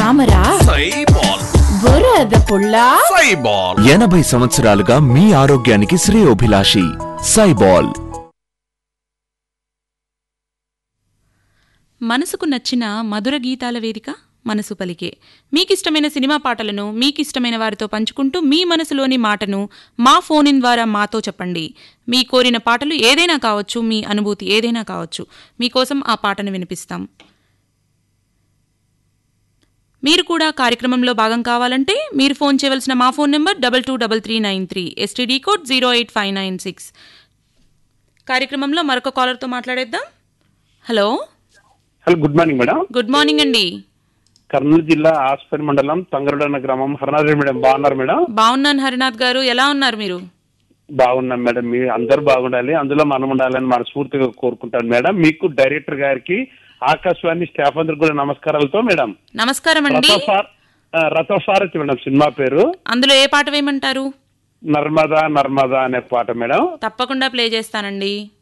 తామరా సైబాల్ బురద పుల్ల సైబాల్ ఎనభై సంవత్సరాలుగా మీ ఆరోగ్యానికి శ్రేయోభిలాషి సైబాల్ మనసుకు నచ్చిన మధుర గీతాల వేదిక మనసు పలికే మీకిష్టమైన సినిమా పాటలను మీకిష్టమైన వారితో పంచుకుంటూ మీ మనసులోని మాటను మా ఫోన్ ఇన్ ద్వారా మాతో చెప్పండి మీ కోరిన పాటలు ఏదైనా కావచ్చు మీ అనుభూతి ఏదైనా కావచ్చు మీకోసం ఆ పాటను వినిపిస్తాం మీరు కూడా కార్యక్రమంలో భాగం కావాలంటే మీరు ఫోన్ చేయవలసిన మా phone number double two double three nine three STD code zero eight five nine six కార్యక్రమంలో మరొక కాలర్తో మాట్లాడేద్దాం hello hello good morning madam good morning అండి కర్నూలు జిల్లా ఆస్పరి మండలం తంగరుడన్న గ్రామం హరనాథ్ మేడం బాగున్నారు మేడం బాగున్నాను హరినాథ్ గారు ఎలా ఉన్నారు మీరు బాగున్నాం మేడం మీ అందరూ బాగుండాలి అందులో మనం ఉండాలని మనస్ఫూర్తిగా కోరుకుంటాను మేడం మీకు డైరెక్టర్ గారికి ఆకాశవాణి స్టాఫ్ అందరికి కూడా నమస్కారాలతో మేడం నమస్కారం అండి రథసార్ ఆ, రథసారథి మేడం సినిమా పేరు అందులో ఏ పాట వేయమంటారు నర్మదా నర్మదా అనే పాట మేడం తప్పకుండా ప్లే చేస్తానండి